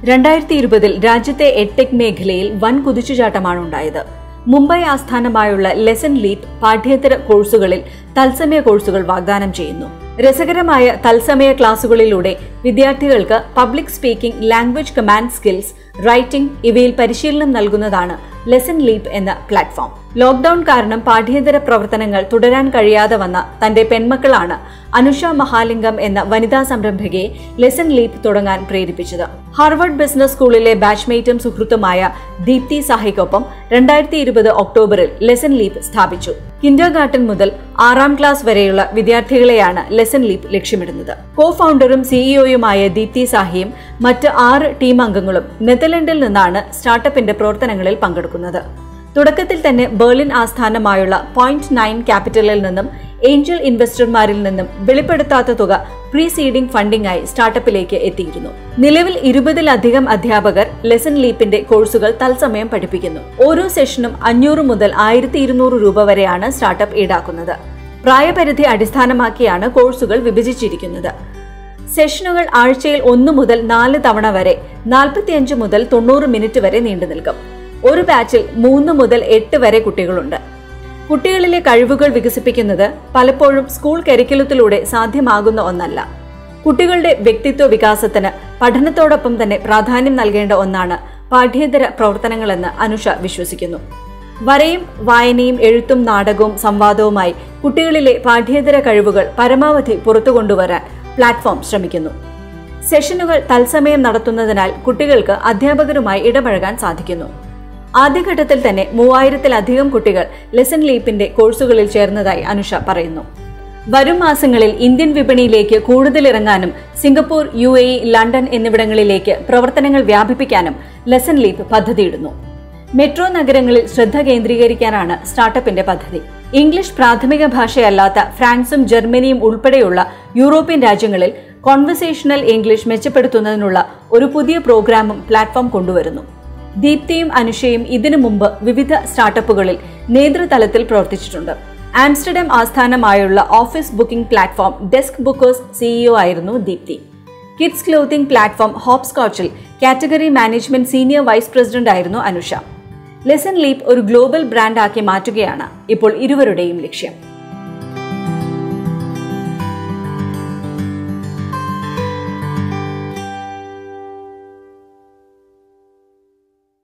രണ്ടായിരത്തി ഇരുപതിൽ രാജ്യത്തെ എഡ്ടെക് മേഖലയിൽ വൻ കുതിച്ചുചാട്ടമാണ് ഉണ്ടായത് മുംബൈ ആസ്ഥാനമായുള്ള ലെസൺ ലീപ് പാഠ്യേതര കോഴ്സുകളിൽ തത്സമയ കോഴ്സുകൾ വാഗ്ദാനം ചെയ്യുന്നു രസകരമായ തത്സമയ ക്ലാസുകളിലൂടെ വിദ്യാർത്ഥികൾക്ക് public speaking language command skills writing ഇവയിൽ പരിശീലനം നൽകുന്നതാണ് ലെസൺ ലീപ് എന്ന പ്ലാറ്റ്ഫോം ലോക്ഡൌൺ കാരണം പാഠ്യേതര പ്രവർത്തനങ്ങൾ തുടരാൻ കഴിയാതെ വന്ന തന്റെ പെൺമക്കളാണ് അനുഷ മഹാലിംഗം എന്ന വനിതാ സംരംഭകയെ ലെസൺ ലീപ് തുടങ്ങാൻ പ്രേരിപ്പിച്ചത് ഹാർവർഡ് ബിസിനസ് സ്കൂളിലെ ബാച്ച്മേറ്റും സുഹൃത്തുമായ ദീപ്തി സാഹിക്കൊപ്പം രണ്ടായിരത്തി ഇരുപത് ഒക്ടോബറിൽ ലെസൺ ലീപ് സ്ഥാപിച്ചു കിൻഡർ ഗാർട്ടൻ മുതൽ ആറാം ക്ലാസ് വരെയുള്ള വിദ്യാർത്ഥികളെയാണ് ലെസൺ ലീപ് ലക്ഷ്യമിടുന്നത് കോ ഫൗണ്ടറും സിഇഒയുമായ ദീപ്തി സാഹിയും മറ്റ് ആറ് ടീം അംഗങ്ങളും നെതർലൻഡിൽ നിന്നാണ് സ്റ്റാർട്ടപ്പിന്റെ പ്രവർത്തനങ്ങളിൽ പങ്കെടുക്കുന്നത് തുടക്കത്തിൽ തന്നെ ബെർലിൻ ആസ്ഥാനമായുള്ള പോയിന്റ് നയൻ ക്യാപിറ്റലിൽ നിന്നും ഏഞ്ചൽ ഇൻവെസ്റ്റർമാരിൽ നിന്നും വെളിപ്പെടുത്താത്ത തുക പ്രീ സീഡിംഗ് ഫണ്ടിംഗായി സ്റ്റാർട്ടപ്പിലേക്ക് എത്തിയിരുന്നു നിലവിൽ ഇരുപതിലധികം അധ്യാപകർ ലെസൺ ലീപ്പിന്റെ കോഴ്സുകൾ തത്സമയം പഠിപ്പിക്കുന്നു ഓരോ സെഷനും അഞ്ഞൂറ് മുതൽ ആയിരത്തി ഇരുന്നൂറ് രൂപ വരെയാണ് സ്റ്റാർട്ടപ്പ് ഈടാക്കുന്നത് പ്രായപരിധി അടിസ്ഥാനമാക്കിയാണ് കോഴ്സുകൾ വിഭജിച്ചിരിക്കുന്നത് സെഷനുകൾ ആഴ്ചയിൽ ഒന്ന് മുതൽ നാല് തവണ വരെ നാൽപ്പത്തിയഞ്ച് മുതൽ തൊണ്ണൂറ് മിനിറ്റ് വരെ നീണ്ടു നിൽക്കും ഒരു ബാച്ചിൽ മൂന്ന് മുതൽ എട്ട് വരെ കുട്ടികളുണ്ട് കുട്ടികളിലെ കഴിവുകൾ വികസിപ്പിക്കുന്നത് പലപ്പോഴും സ്കൂൾ കരിക്കുലത്തിലൂടെ സാധ്യമാകുന്ന ഒന്നല്ല കുട്ടികളുടെ വ്യക്തിത്വ വികാസത്തിന് പഠനത്തോടൊപ്പം തന്നെ പ്രാധാന്യം നൽകേണ്ട ഒന്നാണ് പാഠ്യേതര പ്രവർത്തനങ്ങളെന്ന് അനുഷ വിശ്വസിക്കുന്നു വരയും വായനയും എഴുത്തും നാടകവും സംവാദവുമായി കുട്ടികളിലെ പാഠ്യേതര കഴിവുകൾ പരമാവധി പുറത്തു കൊണ്ടുവരാൻ പ്ലാറ്റ്ഫോം ശ്രമിക്കുന്നു സെഷനുകൾ തത്സമയം നടത്തുന്നതിനാൽ കുട്ടികൾക്ക് അധ്യാപകരുമായി ഇടപഴകാൻ സാധിക്കുന്നു ആദ്യഘട്ടത്തിൽ തന്നെ മൂവായിരത്തിലധികം കുട്ടികൾ ലെസൺ ലീപ്പിന്റെ കോഴ്സുകളിൽ ചേർന്നതായി അനുഷ പറയുന്നു വരും മാസങ്ങളിൽ ഇന്ത്യൻ വിപണിയിലേക്ക് കൂടുതൽ ഇറങ്ങാനും Singapore U A E London എന്നിവിടങ്ങളിലേക്ക് പ്രവർത്തനങ്ങൾ വ്യാപിപ്പിക്കാനും ലെസൺ ലീപ്പ് പദ്ധതിയിടുന്നു മെട്രോ നഗരങ്ങളിൽ ശ്രദ്ധ കേന്ദ്രീകരിക്കാനാണ് സ്റ്റാർട്ടപ്പിന്റെ പദ്ധതി ഇംഗ്ലീഷ് പ്രാഥമിക ഭാഷയല്ലാത്ത ഫ്രാൻസും ജർമ്മനിയും ഉൾപ്പെടെയുള്ള യൂറോപ്യൻ രാജ്യങ്ങളിൽ കോൺവെർസേഷണൽ ഇംഗ്ലീഷ് മെച്ചപ്പെടുത്തുന്നതിനുള്ള ഒരു പുതിയ പ്രോഗ്രാമും പ്ലാറ്റ്ഫോം കൊണ്ടുവരുന്നു ദീപ്തിയും അനുഷയും ഇതിനു മുമ്പ് വിവിധ സ്റ്റാർട്ടപ്പുകളിൽ നേതൃതലത്തിൽ പ്രവർത്തിച്ചിട്ടുണ്ട് ആംസ്റ്റർഡാം ആസ്ഥാനമായുള്ള office booking platform Desk Bookers CEO ആയിരുന്നു ദീപ്തി കിഡ്സ് ക്ലോത്തിംഗ് പ്ലാറ്റ്ഫോം ഹോപ്സ്കോച്ചിൽ category management senior vice president ആയിരുന്നു അനുഷ ലെസൺ ലീപ് ഒരു ഗ്ലോബൽ ബ്രാൻഡ് ആക്കി മാറ്റുകയാണ് ഇപ്പോൾ ഇരുവരുടെയും ലക്ഷ്യം